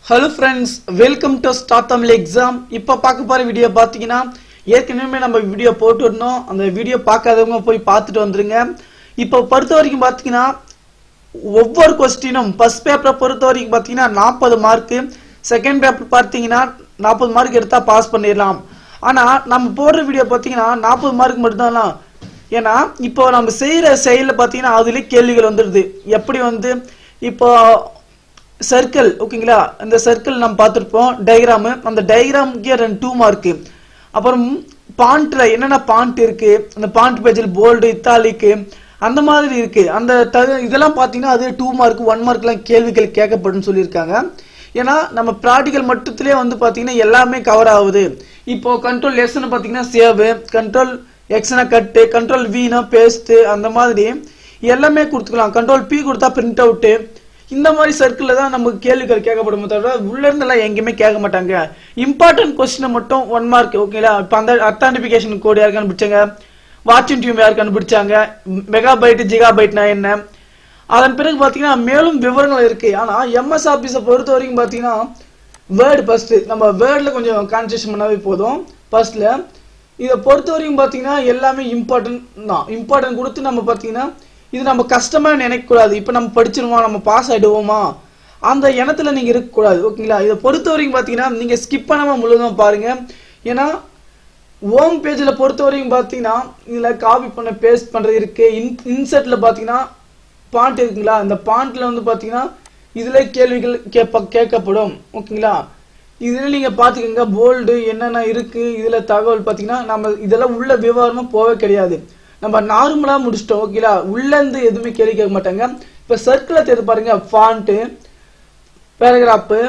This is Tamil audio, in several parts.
hello friends welcome to start Tamil exam இப்போ பார்க்க போகிற வீடியோ பார்த்தீங்கன்னா ஏற்கனவே நம்ம வீடியோ போட்டு இருந்தோம் அந்த வீடியோ பார்க்காதவங்க போய் பார்த்துட்டு வந்துருங்க இப்போ பொறுத்த வரைக்கும் பார்த்தீங்கன்னா ஒவ்வொரு கொஸ்டினும் ஃபர்ஸ்ட் பேப்பரை பொறுத்த வரைக்கும் பார்த்தீங்கன்னா நாற்பது மார்க்கு செகண்ட் பேப்பர் பார்த்தீங்கன்னா நாற்பது மார்க் எடுத்தால் பாஸ் பண்ணிடலாம் ஆனால் நம்ம போடுற வீடியோ பார்த்தீங்கன்னா நாற்பது மார்க் மட்டும்தான் ஏன்னா இப்போ நம்ம செய்கிற செயலில் பார்த்தீங்கன்னா அதுலேயே கேள்விகள் வந்துடுது எப்படி வந்து இப்போ சர்க்கிள் ஓகேங்களா இந்த சர்க்கிள் நம்ம பார்த்துருப்போம் டயக்ராமு அந்த டயக்ராமுக்கே ரெண்டு டூ மார்க்கு அப்புறம் பாண்ட்ல என்னென்ன பாண்ட் இருக்கு அந்த பாண்ட் பேஜில் போல்டு இத்தாலிக்கு அந்த மாதிரி இருக்கு அந்த தகு இதெல்லாம் பார்த்தீங்கன்னா அது டூ மார்க் ஒன் மார்க்லாம் கேள்விகள் கேட்கப்படும் சொல்லியிருக்காங்க ஏன்னா நம்ம ப்ராக்டிக்கல் மட்டுத்திலே வந்து பார்த்தீங்கன்னா எல்லாமே கவர் ஆகுது இப்போ கண்ட்ரோல் எஸ்ன்னு பார்த்தீங்கன்னா சேவு கண்ட்ரோல் எக்ஸ்னா கட்டு கண்ட்ரோல் வினா பேஸ்ட் அந்த மாதிரி எல்லாமே கொடுத்துக்கலாம் கண்ட்ரோல் பி கொடுத்தா பிரிண்ட் அவுட்டு இந்த மாதிரி சர்க்கிளில் தான் நமக்கு கேள்விகள் கேட்கப்படும் தவிர உள்ள இருந்தெல்லாம் எங்கேயுமே கேட்க மாட்டாங்க இம்பார்ட்டன்ட் கொஸ்டினை மட்டும் ஒன் மார்க் ஓகேங்களா இப்போ அந்த அத்தான்டிஃபிகேஷன் கோடு யார் கண்டுபிடிச்சாங்க வாட்சிங் டியூம் யார் கண்டுபிடிச்சாங்க மெகாபைட் ஜிகாபைட்னா என்ன அதன் பிறகு பார்த்தீங்கன்னா மேலும் விவரங்கள் இருக்கு ஆனால் எம்எஸ் ஆஃபீஸை பொறுத்த வரைக்கும் பார்த்தீங்கன்னா வேர்டு ஃபர்ஸ்ட் நம்ம வேர்டில் கொஞ்சம் கான்சன்ட்ரேஷன் பண்ணாவே போதும் ஃபர்ஸ்ட்ல இதை பொறுத்த வரைக்கும் பார்த்தீங்கன்னா எல்லாமே இம்பார்ட்டன்ட் தான் இம்பார்ட்டன்ட் கொடுத்து நம்ம பார்த்தீங்கன்னா இது நம்ம கஷ்டமா நினைக்கக்கூடாது இப்போ நம்ம படிச்சிருவோம் நம்ம பாஸ் ஆயிடுவோமா அந்த எண்ணத்துல நீங்க இருக்கக்கூடாது ஓகேங்களா இதை பொறுத்த வரைக்கும் பார்த்தீங்கன்னா நீங்க ஸ்கிப் பண்ணாம முழுதும் பாருங்க ஏன்னா ஹோம் பேஜில் பொறுத்த வரைக்கும் பார்த்தீங்கன்னா இதில் காப்பி பண்ண பேஸ்ட் பண்ணுறது இருக்கு இன் இன்செர்ட்டில் பார்த்தீங்கன்னா பாண்ட் இருக்குங்களா இந்த பாண்ட்ல வந்து பார்த்தீங்கன்னா இதில் கேள்விகள் கேட்ப கேட்கப்படும் ஓகேங்களா இதில் நீங்கள் பார்த்துக்கோங்க போல்டு என்னென்ன இருக்கு இதில் தகவல் பார்த்தீங்கன்னா நம்ம இதெல்லாம் உள்ள விவரமாக போகவே கிடையாது நம்ம நார்மலாக முடிச்சிட்டோம் ஓகேங்களா உள்ளேருந்து எதுவுமே கேள்வி கேட்க மாட்டாங்க இப்போ சர்க்கிளை தேர்ந்து பாருங்க ஃபாண்ட்டு பேராகிராஃபு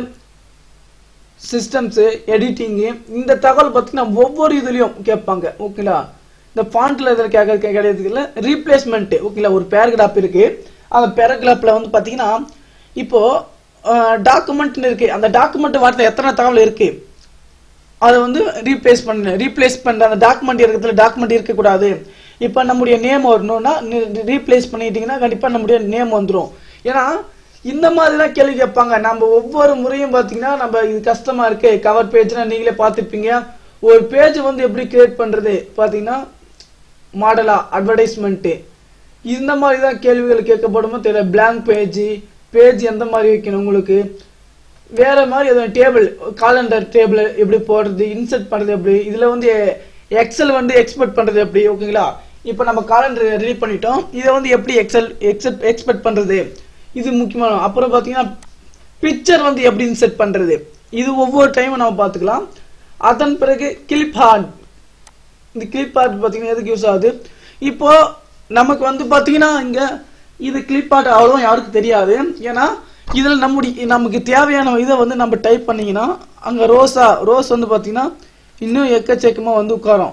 சிஸ்டம்ஸு எடிட்டிங்கு இந்த தகவல் பார்த்தீங்கன்னா ஒவ்வொரு இதுலேயும் கேட்பாங்க ஓகேங்களா இந்த ஃபாண்ட்டில் இதில் கேட்க கிடையாது இல்லை ரீப்ளேஸ்மெண்ட்டு ஓகேங்களா ஒரு பேராகிராஃப் இருக்கு அந்த பேராகிராஃபில் வந்து பார்த்தீங்கன்னா இப்போ டாக்குமெண்ட்னு இருக்கு அந்த டாக்குமெண்ட் வார்த்தை எத்தனை தகவல் இருக்கு அதை வந்து ரீப்ளேஸ் பண்ண ரீப்ளேஸ் பண்ணுற அந்த டாக்குமெண்ட் இருக்கிறதுல டாக்குமெண்ட் இருக்கக்கூடாது இப்போ நம்முடைய நேம் வரணும்னா ரீப்ளேஸ் பண்ணிட்டீங்கன்னா கண்டிப்பாக நம்முடைய நேம் வந்துடும் ஏன்னா இந்த மாதிரிலாம் கேள்வி கேட்பாங்க நம்ம ஒவ்வொரு முறையும் பார்த்தீங்கன்னா நம்ம இது கஷ்டமா இருக்கு கவர் பேஜ்னா நீங்களே பார்த்துருப்பீங்க ஒரு பேஜ் வந்து எப்படி கிரியேட் பண்றது பார்த்தீங்கன்னா மாடலா அட்வர்டைஸ்மெண்ட்டு இந்த மாதிரி தான் கேள்விகள் கேட்கப்படுமோ தெரியல பிளாங்க் பேஜ் பேஜ் எந்த மாதிரி வைக்கணும் உங்களுக்கு வேற மாதிரி எதுவும் டேபிள் காலண்டர் டேபிள் எப்படி போடுறது இன்சர்ட் பண்றது எப்படி இதுல வந்து எக்ஸல் வந்து எக்ஸ்பெக்ட் பண்றது எப்படி ஓகேங்களா இப்போ நம்ம காலண்டர் ரெடி பண்ணிட்டோம் இதை வந்து எப்படி எக்ஸல் எக்ஸெப்ட் எக்ஸ்பெக்ட் பண்றது இது முக்கியமான அப்புறம் பார்த்தீங்கன்னா பிக்சர் வந்து எப்படி இன்செர்ட் பண்றது இது ஒவ்வொரு டைமும் நம்ம பார்த்துக்கலாம் அதன் பிறகு கிளிப் ஹார்ட் இந்த கிளிப் ஆர்ட் பார்த்தீங்கன்னா எதுக்கு யூஸ் ஆகுது இப்போ நமக்கு வந்து பார்த்தீங்கன்னா இங்க இது கிளிப் ஆர்ட் அவ்வளோ யாருக்கும் தெரியாது ஏன்னா இதில் நம்முடைய நமக்கு தேவையான இதை வந்து நம்ம டைப் பண்ணீங்கன்னா அங்கே ரோஸா ரோஸ் வந்து பார்த்தீங்கன்னா இன்னும் எக்கச்சக்கமாக வந்து உட்காரும்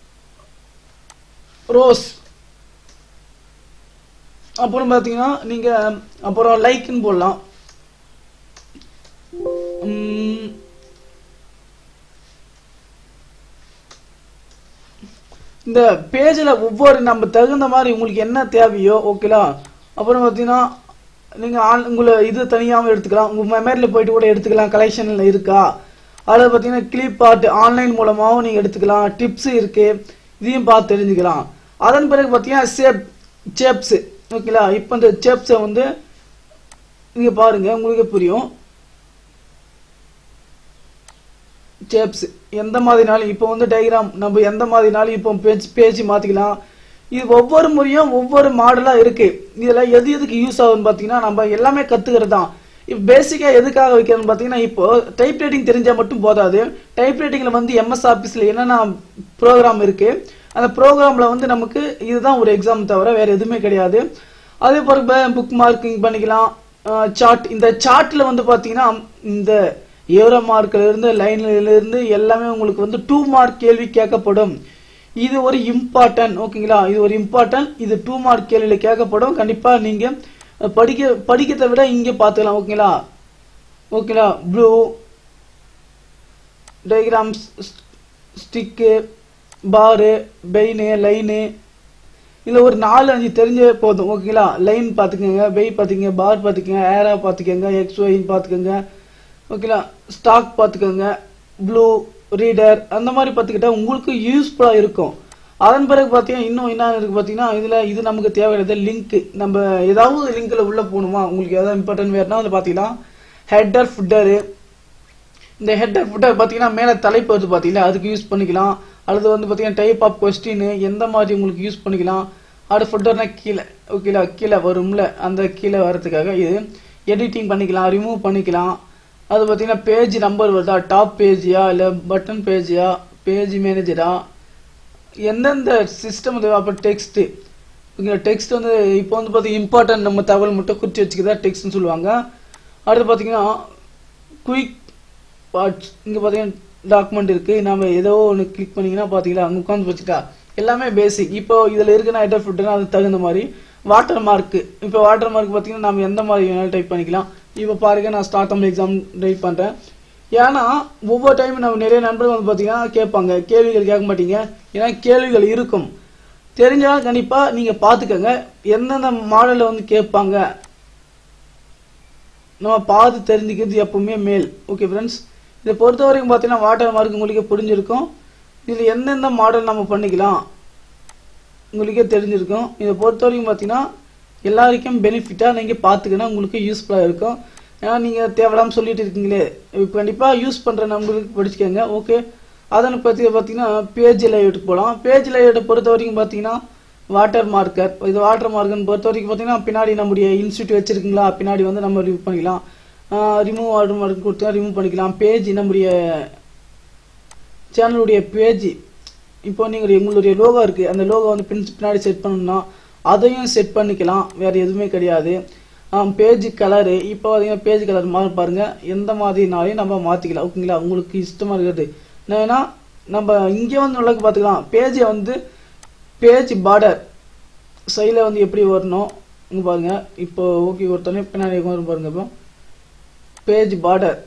ரோஸ் அப்புறம் பார்த்தீங்கன்னா நீங்கள் அப்புறம் லைக்னு போடலாம் இந்த பேஜில் ஒவ்வொரு நம்ம தகுந்த மாதிரி உங்களுக்கு என்ன தேவையோ ஓகேலா அப்புறம் பார்த்தீங்கன்னா நீங்கள் ஆன் உங்களை இது தனியாகவும் எடுத்துக்கலாம் உங்கள் மெமரியில் போயிட்டு கூட எடுத்துக்கலாம் கலெக்ஷனில் இருக்கா அதில் பார்த்தீங்கன்னா கிளிப் ஆர்ட் ஆன்லைன் மூலமாகவும் நீங்கள் எடுத்துக்கலாம் டிப்ஸ் இருக்குது இதையும் பார்த்து தெரிஞ்சுக்கலாம் அதன் பிறகு பார்த்தீங்கன்னா சேப் சேப்ஸு ஓகேங்களா இப்போ இந்த சேப்ஸை வந்து நீங்கள் பாருங்கள் உங்களுக்கே புரியும் சேப்ஸ் எந்த மாதிரினாலும் இப்போ வந்து டயக்ராம் நம்ம எந்த மாதிரினாலும் இப்போ பேஜ் பேஜ் மாற்றிக்கலாம் இது ஒவ்வொரு முறையும் ஒவ்வொரு மாடலாக இருக்கு இதில் எது எதுக்கு யூஸ் ஆகுதுன்னு பார்த்தீங்கன்னா நம்ம எல்லாமே கற்றுக்கிறது தான் இப்போ பேசிக்காக எதுக்காக வைக்கிறதுன்னு பார்த்தீங்கன்னா இப்போ டைப் ரைட்டிங் தெரிஞ்சால் மட்டும் போதாது டைப் ரைட்டிங்கில் வந்து எம்எஸ் ஆஃபீஸில் என்னென்ன ப்ரோக்ராம் இருக்கு அந்த ப்ரோக்ராமில் வந்து நமக்கு இதுதான் ஒரு எக்ஸாம் தவிர வேறு எதுவுமே கிடையாது அதே போல புக் மார்க்கிங் பண்ணிக்கலாம் சார்ட் இந்த சார்ட்டில் வந்து பார்த்தீங்கன்னா இந்த ஏரோ மார்க்ல இருந்து லைன்ல இருந்து எல்லாமே உங்களுக்கு வந்து டூ மார்க் கேள்வி கேட்கப்படும் இது ஒரு இம்பார்ட்டன்ட் ஓகேங்களா இது ஒரு இம்பார்ட்டன்ட் இது டூ மார்க் கேள்வியில் கேட்கப்படும் கண்டிப்பா நீங்க படிக்க படிக்கிறத விட இங்க பார்த்துக்கலாம் ஓகேங்களா ஓகேங்களா ப்ளூ டயக்ராம்ஸ் ஸ்டிக்கு பாரு பெயின் லைனு இதில் ஒரு நாலு அஞ்சு தெரிஞ்ச போதும் ஓகேங்களா லைன் பார்த்துக்கோங்க பெய் பார்த்துக்கங்க பார் பார்த்துக்கங்க ஏரா பார்த்துக்கோங்க எக்ஸ் ஒய்ன்னு பார்த்துக்கோங்க ஓகேங்களா ஸ்டாக் பார்த்துக்கோங்க ப்ளூ ரீடர் அந்த மாதிரி பார்த்துக்கிட்டா உங்களுக்கு யூஸ்ஃபுல்லாக இருக்கும் அதன் பிறகு பார்த்தீங்கன்னா இன்னும் என்ன இருக்கு பார்த்தீங்கன்னா இதில் இது நமக்கு தேவையானது லிங்க் நம்ம ஏதாவது லிங்க்ல உள்ள போகணுமா உங்களுக்கு ஏதாவது இம்பார்ட்டன்ட் வேணும்னா வந்து பார்த்தீங்கன்னா ஹெட்டர் ஃபுட்டரு இந்த ஹெட்டர் ஃபுட்டர் பார்த்தீங்கன்னா மேலே தலைப்பு வருது பார்த்தீங்களா அதுக்கு யூஸ் பண்ணிக்கலாம் அல்லது வந்து பார்த்தீங்கன்னா டைப் ஆஃப் கொஸ்டின் எந்த மாதிரி உங்களுக்கு யூஸ் பண்ணிக்கலாம் அடுத்து ஃபுட்டர்னா கீழே ஓகேலா கீழே வரும்ல அந்த கீழே வரதுக்காக இது எடிட்டிங் பண்ணிக்கலாம் ரிமூவ் பண்ணிக்கலாம் அது பார்த்தீங்கன்னா பேஜ் நம்பர் வருதா டாப் பேஜியா இல்லை பட்டன் பேஜியா பேஜ் மேனேஜரா எந்தெந்த சிஸ்டம் அப்புறம் டெக்ஸ்ட் ஓகேங்களா டெக்ஸ்ட் வந்து இப்போ வந்து பார்த்தீங்கன்னா இம்பார்ட்டன்ட் நம்ம தகவல் மட்டும் குறித்து வச்சுக்கிறதா டெக்ஸ்ட்னு சொல்லுவாங்க அடுத்து பார்த்தீங்கன்னா குயிக் பார்ட்ஸ் இங்கே பார்த்தீங்கன்னா டாக்குமெண்ட் இருக்குது நம்ம ஏதோ ஒன்று கிளிக் பண்ணிங்கன்னா பார்த்தீங்களா அங்கே உட்காந்து வச்சுட்டா எல்லாமே பேசிக் இப்போ இதில் இருக்குன்னா ஹெட்டர் ஃபுட்டுனா அதுக்கு தகுந்த மாதிரி வாட்டர் மார்க்கு இப்போ வாட்டர் மார்க் பார்த்தீங்கன்னா நம்ம எந்த மாதிரி வேணாலும் டைப் பண்ணிக்கலாம் இப்போ பாருங்க நான் ஸ்டார்ட் தமிழ் எக்ஸாம் டைப் பண்ணுறேன் ஏன்னா ஒவ்வொரு டைம் நம்ம நிறைய நண்பர்கள் வந்து பார்த்தீங்கன்னா கேட்பாங்க கேள்விகள் கேட்க மாட்டீங்க ஏன்னா கேள்விகள் இருக்கும் தெரிஞ்சாலும் கண்டிப்பாக நீங்கள் பார்த்துக்கோங்க எந்தெந்த மாடலில் வந்து கேட்பாங்க நம்ம பார்த்து தெரிஞ்சுக்கிறது எப்பவுமே மேல் ஓகே ஃப்ரெண்ட்ஸ் இதை பொறுத்த வரைக்கும் பார்த்தீங்கன்னா வாட்டர் மார்க் உங்களுக்கே புரிஞ்சிருக்கும் இதில் எந்தெந்த மாடல் நம்ம பண்ணிக்கலாம் உங்களுக்கே தெரிஞ்சிருக்கும் இதை பொறுத்த வரைக்கும் பார்த்தீங்கன்னா எல்லாருக்கும் பெனிஃபிட்டாக நீங்கள் பார்த்துக்கணும் உங்களுக்கு யூஸ்ஃபுல்லாக இருக்கும் ஏன்னா நீங்கள் தேவையில்லாமல் சொல்லிட்டு இருக்கீங்களே இப்போ கண்டிப்பாக யூஸ் பண்ணுற நம்பருக்கு படிச்சுக்கோங்க ஓகே அதனை பற்றி பார்த்தீங்கன்னா பேஜ் லேஅவுட்டுக்கு போகலாம் பேஜ் லேஅவுட்டை பொறுத்த வரைக்கும் பார்த்தீங்கன்னா வாட்டர் மார்க்கர் இது வாட்டர் மார்க்கர்னு பொறுத்த வரைக்கும் பார்த்தீங்கன்னா பின்னாடி நம்முடைய இன்ஸ்டியூட் வச்சிருக்கீங்களா பின்னாடி வந்து நம்ம ரிமூவ் பண்ணிக்கலாம் ரிமூவ் வாட்டர் மார்க் கொடுத்தா ரிமூவ் பண்ணிக்கலாம் பேஜ் நம்முடைய சேனலுடைய பேஜ் இப்போ நீங்கள் உங்களுடைய லோகோ இருக்குது அந்த லோகோ வந்து பின் பின்னாடி செட் பண்ணணும்னா அதையும் செட் பண்ணிக்கலாம் வேறு எதுவுமே கிடையாது பேஜ் கலரு இப்போ பார்த்தீங்கன்னா பேஜ் கலர் மாதிரி பாருங்க எந்த மாதிரினாலையும் நம்ம மாற்றிக்கலாம் ஓகேங்களா உங்களுக்கு இஷ்டமாக இருக்கிறது ஏன்னா நம்ம இங்கே வந்து உள்ளக்கு பார்த்துக்கலாம் பேஜை வந்து பேஜ் பார்டர் சைடில் வந்து எப்படி வரணும் இங்கே பாருங்க இப்போ ஓகே ஒருத்தனே பின்னாடி வரும் பாருங்க இப்போ பேஜ் பார்டர்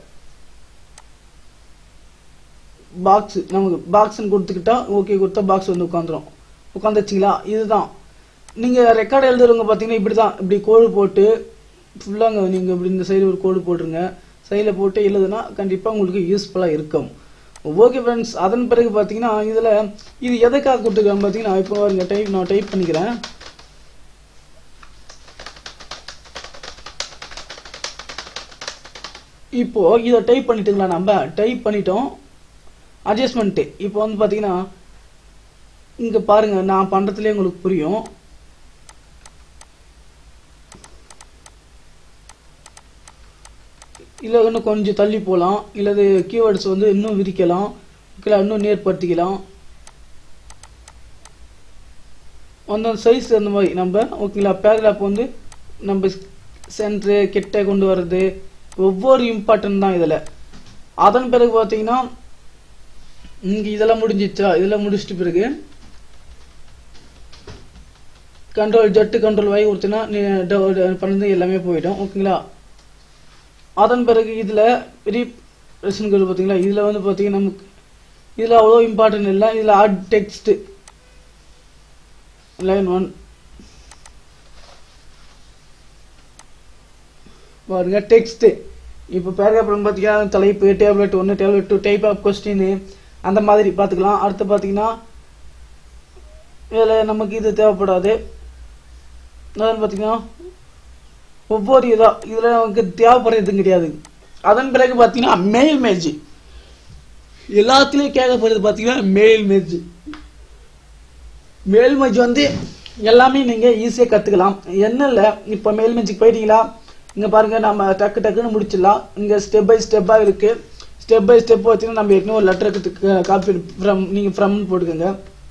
பாக்ஸ் நமக்கு பாக்ஸ்னு கொடுத்துக்கிட்டா ஓகே கொடுத்தா பாக்ஸ் வந்து உட்காந்துரும் உட்காந்துச்சிங்களா இதுதான் நீங்கள் ரெக்கார்டு எழுதுறவங்க பார்த்தீங்கன்னா இப்படி தான் இப்படி கோடு போட்டு ஃபுல்லாங்க நீங்கள் இப்படி இந்த சைடு ஒரு கோடு போட்டுருங்க சைடில் போட்டு எழுதுனா கண்டிப்பாக உங்களுக்கு யூஸ்ஃபுல்லாக இருக்கும் ஓகே ஃப்ரெண்ட்ஸ் அதன் பிறகு பார்த்தீங்கன்னா இதில் இது எதுக்காக கொடுத்துருக்காங்க பார்த்தீங்கன்னா இப்போ பாருங்க டைப் நான் டைப் பண்ணிக்கிறேன் இப்போ இதை டைப் பண்ணிட்டுங்களா நம்ம டைப் பண்ணிட்டோம் அட்ஜஸ்ட்மெண்ட்டு இப்போ வந்து பார்த்தீங்கன்னா இங்கே பாருங்க நான் பண்ணுறதுலேயே உங்களுக்கு புரியும் இல்லை இன்னும் கொஞ்சம் தள்ளி போகலாம் இல்லது கீவேர்ட்ஸ் வந்து இன்னும் விரிக்கலாம் ஓகேலா இன்னும் நேர்படுத்திக்கலாம் அந்த சைஸ் அந்த மாதிரி நம்ம ஓகேங்களா பேராகிராஃப் வந்து நம்ம சென்ட்ரு கிட்ட கொண்டு வர்றது ஒவ்வொரு இம்பார்ட்டன்ட் தான் இதில் அதன் பிறகு பார்த்தீங்கன்னா இங்கே இதெல்லாம் முடிஞ்சிச்சா இதெல்லாம் முடிச்சிட்டு பிறகு கண்ட்ரோல் ஜட்டு கண்ட்ரோல் வாய் கொடுத்தீங்கன்னா பண்ணது எல்லாமே போயிடும் ஓகேங்களா அதன் பிறகு இதில் ரீப்ரெஷன்கள் பார்த்தீங்களா இதில் வந்து பார்த்தீங்கன்னா நமக்கு இதில் அவ்வளோ இம்பார்ட்டன்ட் இல்லை இதில் ஆட் டெக்ஸ்ட் லைன் ஒன் பாருங்க டெக்ஸ்ட் இப்போ பேராகிராஃப் பார்த்தீங்கன்னா தலைப்பு டேப்லெட் ஒன்று tablet two type of question அந்த மாதிரி பார்த்துக்கலாம் அடுத்து பார்த்தீங்கன்னா இதில் நமக்கு இது தேவைப்படாது அதான் பார்த்தீங்கன்னா ஒவ்வொரு இதா இதில் நமக்கு தேவைப்படுறது கிடையாது அதன் பிறகு பார்த்தீங்கன்னா மெயில் மேஜ் எல்லாத்துலேயும் கேட்கப்படுறது பார்த்தீங்கன்னா மெயில் மேஜ் மெயில் மேஜ் வந்து எல்லாமே நீங்கள் ஈஸியாக கற்றுக்கலாம் என்ன இல்லை இப்போ மெயில் மேஜுக்கு போயிட்டீங்களா இங்கே பாருங்க நம்ம டக்கு டக்குன்னு முடிச்சிடலாம் இங்கே ஸ்டெப் பை ஸ்டெப்பாக இருக்குது ஸ்டெப் பை ஸ்டெப் வச்சுன்னா நம்ம ஏற்கனவே ஒரு லெட்டருக்கு காப்பி ஃப்ரம் நீங்கள் ஃப்ரம்னு போட்டுக்கோங்க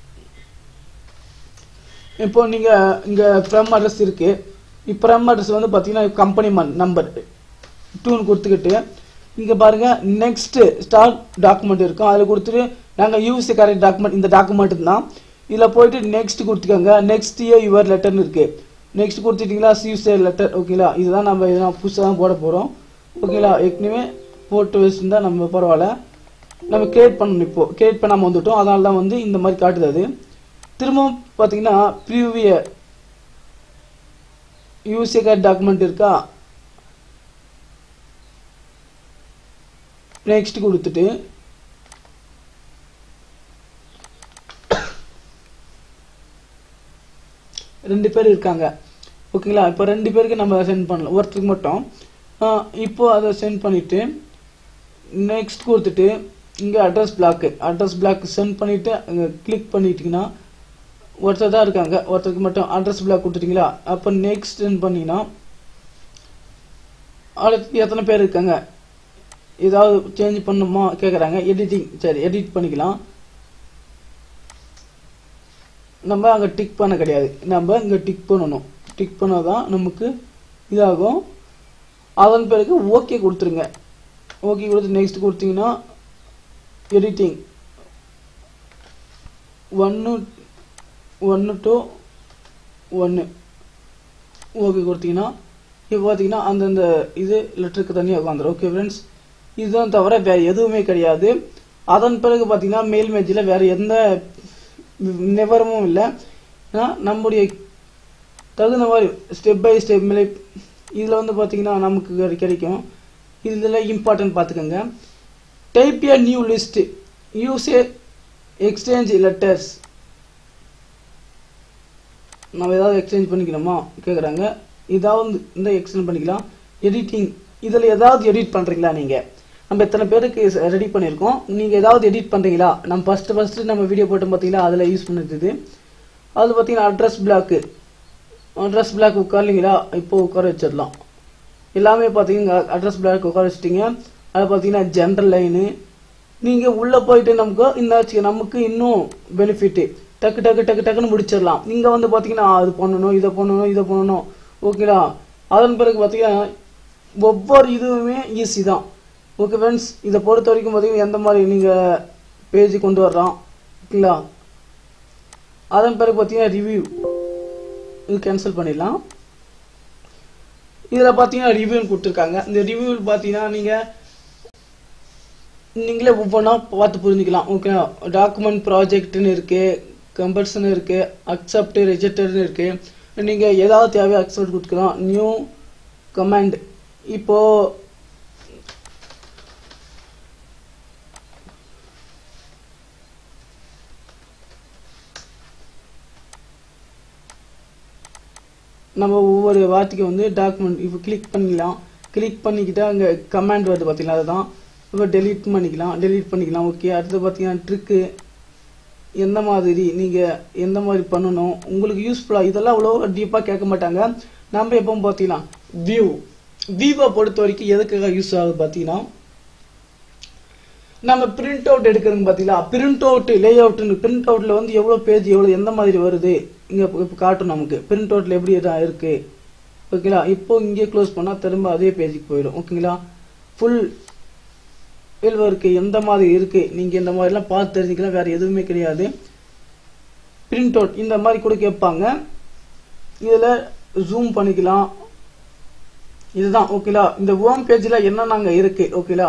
இப்போ நீங்கள் இங்கே ஃப்ரம் அட்ரஸ் இருக்குது இப்போ ஃப்ரம் அட்ரஸ் வந்து பார்த்தீங்கன்னா கம்பெனி மன் நம்பர் டூன்னு கொடுத்துக்கிட்டு இங்கே பாருங்கள் நெக்ஸ்ட்டு ஸ்டாக் டாக்குமெண்ட் இருக்கும் அதில் கொடுத்துட்டு நாங்கள் யூஸ் கரெக்ட் டாக்குமெண்ட் இந்த டாக்குமெண்ட் தான் இதில் போயிட்டு நெக்ஸ்ட் கொடுத்துக்கோங்க நெக்ஸ்ட் இயர் யுவர் லெட்டர்னு இருக்குது நெக்ஸ்ட் கொடுத்துட்டீங்களா யூஸ் லெட்டர் ஓகேங்களா இதுதான் நம்ம இதெல்லாம் புதுசாக தான் போட போகிறோம் ஓகேங்களா ஏற்கனவே போட்டு வச்சுருந்தா நம்ம பரவாயில்ல நம்ம கிரியேட் பண்ணணும் இப்போ கிரியேட் பண்ணாமல் வந்துட்டோம் அதனால தான் வந்து இந்த மாதிரி காட்டுது அது திரும்பவும் பார்த்தீங்கன்னா ப்ரீவியர் யூசிகர் டாக்குமெண்ட் இருக்கா நெக்ஸ்ட் கொடுத்துட்டு ரெண்டு பேர் இருக்காங்க ஓகேங்களா இப்போ ரெண்டு பேருக்கு நம்ம சென்ட் பண்ணலாம் ஒருத்தருக்கு மட்டும் ஆஹ் இப்போ அதை சென்ட் பண்ணிட்டு நெக்ஸ்ட் கொடுத்துட்டு இங்கே address block address block send பண்ணிட்டு அங்கே கிளிக் பண்ணிட்டீங்கன்னா ஒருத்தர் தான் இருக்காங்க ஒருத்தருக்கு மட்டும் அட்ரஸ் பிளாக் கொடுத்துட்டீங்களா அப்போ நெக்ஸ்ட் சென்ட் பண்ணீங்கன்னா அடுத்து எத்தனை பேர் இருக்காங்க ஏதாவது சேஞ்ச் பண்ணுமா கேட்குறாங்க எடிட்டிங் சரி எடிட் பண்ணிக்கலாம் நம்ம அங்கே டிக் பண்ண கிடையாது நம்ம இங்கே டிக் பண்ணணும் டிக் பண்ணாதான் நமக்கு இதாகும் அதன் பிறகு ஓகே கொடுத்துருங்க ஓகே கொடுத்து நெக்ஸ்ட் கொடுத்தீங்கன்னா எடிட்டிங் ஒன்று ஒன்று டு ஒன்று ஓகே கொடுத்தீங்கன்னா இப்போ பார்த்தீங்கன்னா அந்தந்த இது லெட்டருக்கு தனியாக உட்காந்துரும் ஓகே ஃப்ரெண்ட்ஸ் இதுதான் தவிர வேறு எதுவுமே கிடையாது அதன் பிறகு பார்த்தீங்கன்னா மெயில் மேஜில் வேறு எந்த நிவரமும் இல்லை ஏன்னா நம்முடைய தகுந்த மாதிரி ஸ்டெப் பை ஸ்டெப் மேலே இதில் வந்து பார்த்தீங்கன்னா நமக்கு கிடை- கிடைக்கும் இதில் இம்பார்ட்டன்ட் பார்த்துக்கோங்க type a new list use a exchange letters நம்ம ஏதாவது எக்ஸ்சேஞ்ச் பண்ணிக்கணுமா கேட்குறாங்க இதாவது இந்த எக்ஸ்டெண்ட் பண்ணிக்கலாம் எடிட்டிங் இதில் ஏதாவது எடிட் பண்ணுறீங்களா நீங்கள் நம்ம எத்தனை பேருக்கு ரெடி பண்ணியிருக்கோம் நீங்கள் ஏதாவது எடிட் பண்ணுறீங்களா நம்ம ஃபஸ்ட்டு ஃபஸ்ட்டு நம்ம வீடியோ போட்டோம் பார்த்தீங்களா அதில் யூஸ் பண்ணிருந்தது அது பார்த்தீங்கன்னா அட்ரஸ் பிளாக்கு அட்ரஸ் பிளாக் உட்கார்லீங்களா இப்போ உட்கார வச்சிடலாம் எல்லாமே பார்த்தீங்கன்னா அட்ரஸ் பிளாக் உட்கார வச்சிட்டீங்க அது பார்த்தீங்கன்னா ஜென்ரல் லைனு நீங்கள் உள்ளே போயிட்டு நமக்கு இந்த வச்சுக்க நமக்கு இன்னும் பெனிஃபிட்டு டக்கு டக்கு டக்கு டக்குன்னு முடிச்சிடலாம் நீங்கள் வந்து பார்த்தீங்கன்னா அது பண்ணணும் இதை பண்ணணும் இதை பண்ணணும் ஓகேங்களா அதன் பிறகு பார்த்தீங்கன்னா ஒவ்வொரு இதுவுமே ஈஸி தான் ஓகே ஃப்ரெண்ட்ஸ் இதை பொறுத்த வரைக்கும் பார்த்தீங்கன்னா எந்த மாதிரி நீங்கள் பேஜ் கொண்டு வரலாம் ஓகேங்களா அதன் பிறகு பார்த்தீங்கன்னா ரிவ்யூ இது கேன்சல் பண்ணிடலாம் இதில் பார்த்தீங்கன்னா ரிவ்யூன்னு கொடுத்துருக்காங்க இந்த ரிவ்யூ பார்த்தீங்கன்னா நீங்கள் நீங்களே ஒவ்வொன்றா பார்த்து புரிஞ்சுக்கலாம் ஓகே டாக்குமெண்ட் ப்ராஜெக்ட்னு இருக்கு கம்பல்சன் இருக்கு அக்செப்ட் ரிஜெக்டட்னு இருக்கு நீங்க ஏதாவது தேவையோ அக்செப்ட் கொடுத்துக்கலாம் நியூ கமாண்ட் இப்போ நம்ம ஒவ்வொரு வார்த்தைக்கு வந்து டாக்குமெண்ட் இப்போ கிளிக் பண்ணிக்கலாம் கிளிக் பண்ணிக்கிட்டா அங்கே கமாண்ட் வருது பார்த்தீங்களா அதுதான் இப்போ டெலீட் பண்ணிக்கலாம் டெலீட் பண்ணிக்கலாம் ஓகே அடுத்து பார்த்தீங்கன்னா ட்ரிக்கு எந்த மாதிரி நீங்கள் எந்த மாதிரி பண்ணணும் உங்களுக்கு யூஸ்ஃபுல்லாக இதெல்லாம் அவ்வளோ டீப்பாக கேட்க மாட்டாங்க நம்ம எப்பவும் பார்த்தீங்கன்னா வியூ வியூவை பொறுத்த வரைக்கும் எதுக்காக யூஸ் ஆகுது பார்த்தீங்கன்னா நம்ம பிரிண்ட் அவுட் எடுக்கிறதுங்க பார்த்தீங்களா பிரிண்ட் அவுட் லே அவுட்னு பிரிண்ட் அவுட்ல வந்து எவ்வளோ பேஜ் எவ்வளோ எந்த மாதிரி வருது இங்கே இப்போ காட்டும் நமக்கு பிரிண்ட் அவுட்ல எப்படி இதா இருக்கு ஓகேங்களா இப்போ இங்கே க்ளோஸ் பண்ணால் திரும்ப அதே பேஜுக்கு போயிடும் ஓகேங்களா ஃபுல் எல்வோ இருக்கு எந்த மாதிரி இருக்கு நீங்க இந்த மாதிரிலாம் பார்த்து தெரிஞ்சுக்கலாம் வேற எதுவுமே கிடையாது பிரிண்ட் அவுட் இந்த மாதிரி கூட கேட்பாங்க இதுல ஜூம் பண்ணிக்கலாம் இதுதான் ஓகேலா இந்த ஹோம் பேஜ்ல என்னென்ன இருக்கு ஓகேலா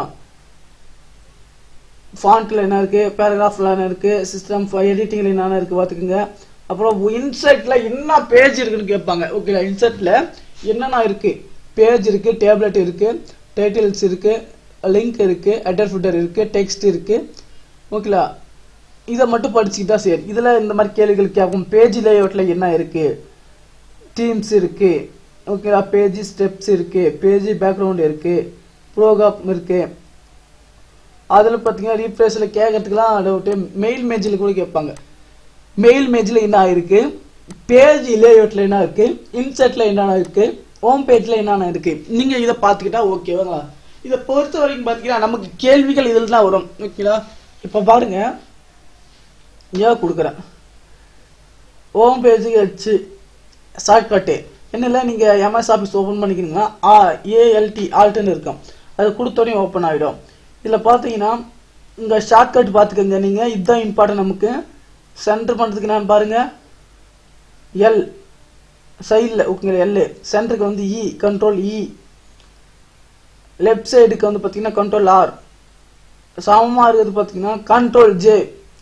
ஃபாண்ட்ல என்ன இருக்கு பேராகிராஃப்ல என்ன இருக்கு சிஸ்டம் எடிட்டிங்ல என்னென்ன இருக்கு பாத்துக்கோங்க அப்புறம் இன்சர்ட்ல என்ன பேஜ் இருக்குன்னு கேட்பாங்க ஓகேலா இன்சர்ட்ல என்னென்ன இருக்கு பேஜ் இருக்கு டேப்லெட் இருக்கு டைட்டில்ஸ் இருக்கு லிங்க் இருக்கு ஹெடர் ஃபுட்டர் இருக்கு டெக்ஸ்ட் இருக்கு ஓகேலா இதை மட்டும் படிச்சுக்கிட்டா சரி இதுல இந்த மாதிரி கேள்விகள் கேட்கும் பேஜ் லேஅவுட்ல என்ன இருக்கு டீம்ஸ் இருக்கு ஓகேலா பேஜ் ஸ்டெப்ஸ் இருக்கு பேஜ் பேக்ரவுண்ட் இருக்கு ப்ரோக்ராம் இருக்கு அதில் பார்த்தீங்கன்னா ரீஃப்ரெஷில் கேட்கறதுக்குலாம் டவுட்டு மெயில் மேஜில் கூட கேட்பாங்க மெயில் மேஜில் என்ன இருக்கு பேஜ் லேஅவுட்ல என்ன இருக்கு இன்சர்ட்ல என்னென்ன இருக்கு ஹோம் பேஜ்ல என்னென்ன இருக்கு நீங்க இதை பார்த்துக்கிட்டா ஓகேவா இதை பொறுத்த வரைக்கும் பார்த்தீங்கன்னா நமக்கு கேள்விகள் இதில் தான் வரும் ஓகேங்களா இப்போ பாருங்க ஏன் கொடுக்குறேன் ஹோம் பேஜுக்கு வச்சு ஷார்ட்கட்டு என்னல நீங்க எம்எஸ் ஆஃபீஸ் ஓப்பன் பண்ணிக்கிறீங்கன்னா ஆ ஏஎல்டி ஆல்ட்னு இருக்கும் அது கொடுத்தோடனே ஓப்பன் ஆகிடும் இதில் பார்த்தீங்கன்னா இங்கே ஷார்ட்கட் பார்த்துக்கோங்க நீங்கள் இதுதான் இம்பார்ட்டன் நமக்கு சென்டர் பண்ணுறதுக்கு நான் பாருங்க எல் சைடில் ஓகேங்களா எல் சென்டருக்கு வந்து இ கண்ட்ரோல் இ லெஃப்ட் சைடுக்கு வந்து பார்த்தீங்கன்னா கண்ட்ரோல் ஆர் சமமாக இருக்கிறது பார்த்தீங்கன்னா கண்ட்ரோல் ஜே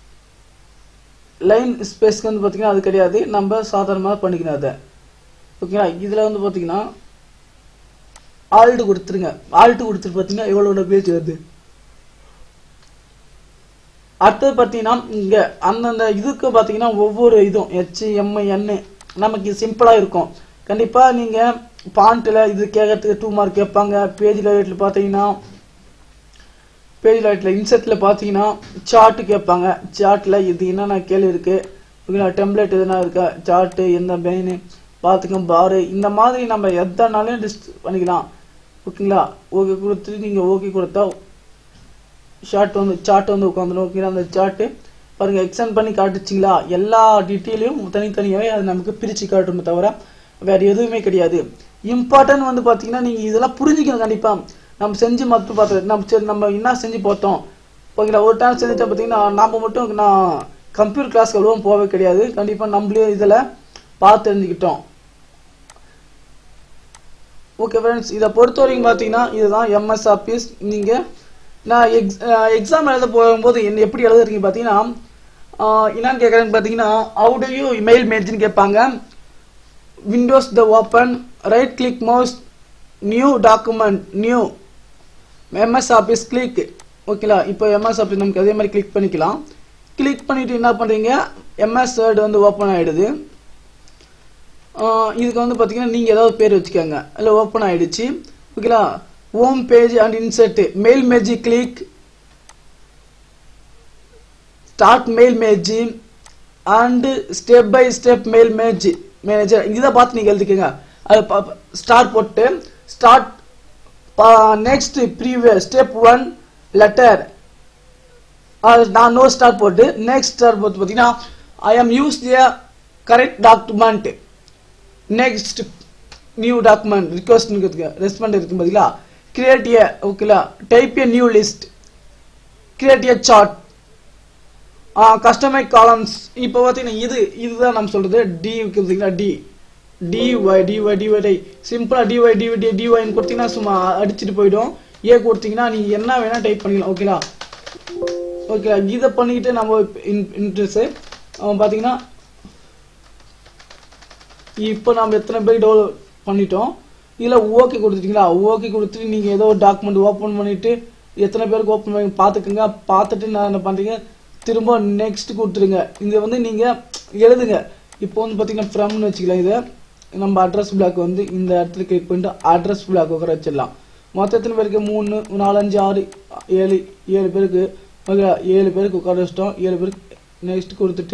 லைன் ஸ்பேஸ்க்கு வந்து பார்த்தீங்கன்னா அது கிடையாது நம்ம சாதாரணமாக பண்ணிக்கணும் அதை ஓகேங்களா இதில் வந்து பார்த்தீங்கன்னா ஆல்ட்டு கொடுத்துருங்க ஆல்ட்டு கொடுத்துட்டு பார்த்தீங்கன்னா எவ்வளோ பேஜ் வருது அடுத்தது பார்த்தீங்கன்னா இங்க அந்தந்த இதுக்கு பார்த்தீங்கன்னா ஒவ்வொரு இதுவும் ஹெச் எம் என் நமக்கு சிம்பிளா இருக்கும் கண்டிப்பா நீங்க பாண்ட்ல இது கேட்கறதுக்கு டூ மார்க் கேட்பாங்க பேஜ் லைட்ல பார்த்தீங்கன்னா பேஜ் லைட்ல இன்செர்ட்ல பார்த்தீங்கன்னா சார்ட் கேட்பாங்க சார்ட்ல இது என்னென்ன கேள்வி இருக்கு ஓகேங்களா டெம்ப்ளேட் எதுனா இருக்கா சார்ட் எந்த பெயின் பார்த்துக்க பாரு இந்த மாதிரி நம்ம எதனாலும் டிஸ்ட் பண்ணிக்கலாம் ஓகேங்களா ஓகே கொடுத்துட்டு நீங்க ஓகே கொடுத்தா ஷார்ட் வந்து சார்ட் வந்து உட்காந்துடும் ஓகேங்களா அந்த சார்ட்டு பாருங்க எக்ஸ்டெண்ட் பண்ணி காட்டுச்சிங்களா எல்லா டீட்டெயிலையும் தனித்தனியாவே அது நமக்கு பிரிச்சு காட்டுமே தவிர வேற எதுவுமே கிடையாது இம்பார்ட்டன்ட் வந்து பாத்தீங்கன்னா நீங்க இதெல்லாம் புரிஞ்சுக்கணும் கண்டிப்பா நம்ம செஞ்சு மட்டும் பார்த்தது நம்ம சரி நம்ம என்ன செஞ்சு பார்த்தோம் ஓகேங்களா ஒரு டைம் செஞ்சுட்டா பார்த்தீங்கன்னா நாம மட்டும் நான் கம்ப்யூட்டர் கிளாஸ்க்கு அவ்வளவும் போகவே கிடையாது கண்டிப்பா நம்மளே இதுல பார்த்து தெரிஞ்சுக்கிட்டோம் ஓகே ஃப்ரெண்ட்ஸ் இதை பொறுத்த வரைக்கும் பார்த்தீங்கன்னா இதுதான் எம்எஸ் ஆஃபீஸ் நீங்க நான் எக்ஸ் எக்ஸாம் எழுத போகும்போது என்ன எப்படி எழுதுறீங்க பார்த்தீங்கன்னா ஆஹ் என்னன்னு கேட்குறேன்னு பார்த்தீங்கன்னா ஹவு டு யூ மெயில் மேட்ச்னு கேட்பாங்க windows the open right click mouse new document new MS office click ஓகேங்களா இப்போ எம்எஸ் ஆஃபீஸ் நமக்கு அதே மாதிரி கிளிக் பண்ணிக்கலாம் கிளிக் பண்ணிட்டு என்ன பண்றீங்க எம்எஸ் வேர்டு வந்து ஓப்பன் ஆயிடுது ஆஹ் இதுக்கு வந்து பார்த்தீங்கன்னா நீங்கள் ஏதாவது பேர் வச்சுக்கோங்க இல்லை ஓப்பன் ஆயிடுச்சு ஓகேங்களா home page and insert mail merge click start mail merge and step by step mail merge manager இதை பார்த்து நீங்கள் எழுதிக்கோங்க அது ஸ்டார்ட் போட்டு start next previous step one letter நான் நோ ஸ்டார்ட் போட்டு நெக்ஸ்ட் ஸ்டார்ட் போட்டு பார்த்தீங்கன்னா I am use the correct document next new document request respond இருக்கு பார்த்தீங்களா கிரியேட் ஏ ஓகேலா type a new list create a chart customize columns இப்போ பார்த்தீங்கன்னா இது இதுதான் நம்ம சொல்றது டி பார்த்தீங்களா டி டிஒய் டிஒய் டிஒய் சிம்பிளா டிஒய் டிஒய் டிஒய்னு கொடுத்தீங்கன்னா சும்மா அடிச்சுட்டு போயிடும் ஏ கொடுத்தீங்கன்னா நீங்க என்ன வேணா டைப் பண்ணிக்கலாம் ஓகேலா ஓகே இதை பண்ணிக்கிட்டு நம்ம இன்ட்ரெஸ்ட் பார்த்தீங்கன்னா இப்போ நம்ம எத்தனை பேர் டெவலப் பண்ணிட்டோம் இதில் ஓகே கொடுத்துட்டீங்களா ஓகே கொடுத்துட்டு நீங்கள் ஏதோ ஒரு டாக்குமெண்ட் ஓப்பன் பண்ணிட்டு எத்தனை பேருக்கு ஓப்பன் பண்ணி பார்த்துக்குங்க பார்த்துட்டு நான் என்ன பண்ணுறீங்க திரும்ப நெக்ஸ்ட் கொடுத்துருங்க இதை வந்து நீங்கள் எழுதுங்க இப்போ வந்து பார்த்தீங்கன்னா ஃப்ரம்னு வச்சுக்கலாம் இதை நம்ம அட்ரஸ் பிளாக் வந்து இந்த இடத்துல கிளிக் பண்ணிட்டு அட்ரஸ் பிளாக் உட்கார வச்சிடலாம் மொத்தம் எத்தனை பேருக்கு மூணு நாலஞ்சு ஆறு ஏழு ஏழு பேருக்கு ஓகே ஏழு பேருக்கு உட்கார வச்சிட்டோம் ஏழு பேருக்கு நெக்ஸ்ட் கொடுத்துட்டு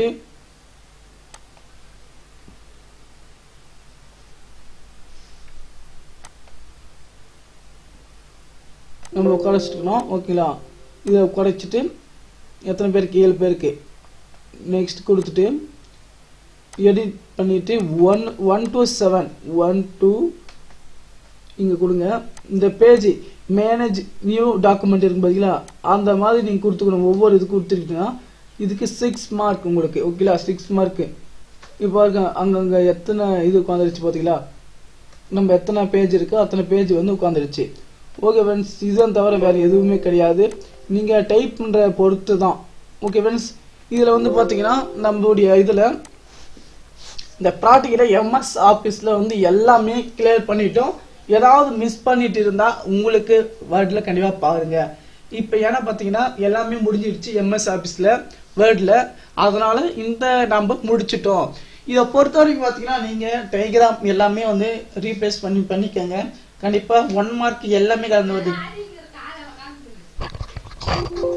நம்ம உட்கார வச்சுக்கணும் ஓகேங்களா இதை உட்காரச்சிட்டு எத்தனை பேருக்கு ஏழு பேருக்கு நெக்ஸ்ட் கொடுத்துட்டு எடிட் பண்ணிட்டு one one two seven one two இங்கே கொடுங்க இந்த பேஜ் மேனேஜ் நியூ டாக்குமெண்ட் இருக்கும் பார்த்தீங்களா அந்த மாதிரி நீங்கள் கொடுத்துக்கணும் ஒவ்வொரு இது கொடுத்துருக்கீங்கன்னா இதுக்கு சிக்ஸ் மார்க் உங்களுக்கு ஓகேங்களா சிக்ஸ் மார்க்கு இப்போ இருக்க அங்கங்கே எத்தனை இது உட்காந்துருச்சு பார்த்தீங்களா நம்ம எத்தனை பேஜ் இருக்கோ அத்தனை பேஜ் வந்து உட்காந்துருச்சு ஓகே ஃப்ரெண்ட்ஸ் இதுதான் தவிர வேறு எதுவுமே கிடையாது நீங்கள் டைப் பண்ணுற பொறுத்து தான் ஓகே ஃப்ரெண்ட்ஸ் இதில் வந்து பார்த்தீங்கன்னா நம்மளுடைய இதில் இந்த ப்ராக்டிக்கலை எம்எஸ் ஆஃபீஸில் வந்து எல்லாமே கிளியர் பண்ணிட்டோம் ஏதாவது மிஸ் பண்ணிட்டு இருந்தா உங்களுக்கு வேர்டில் கண்டிப்பாக பாருங்க இப்போ ஏன்னா பார்த்தீங்கன்னா எல்லாமே முடிஞ்சிடுச்சு எம்எஸ் ஆஃபீஸில் வேர்டில் அதனால இந்த நம்ம முடிச்சிட்டோம் இதை பொறுத்த வரைக்கும் பார்த்தீங்கன்னா நீங்கள் டெலிகிராம் எல்லாமே வந்து ரீப்ளேஸ் பண்ணி பண்ணிக்கோங்க கண்டிப்பாக ஒன் மார்க் எல்லாமே கலந்து வருது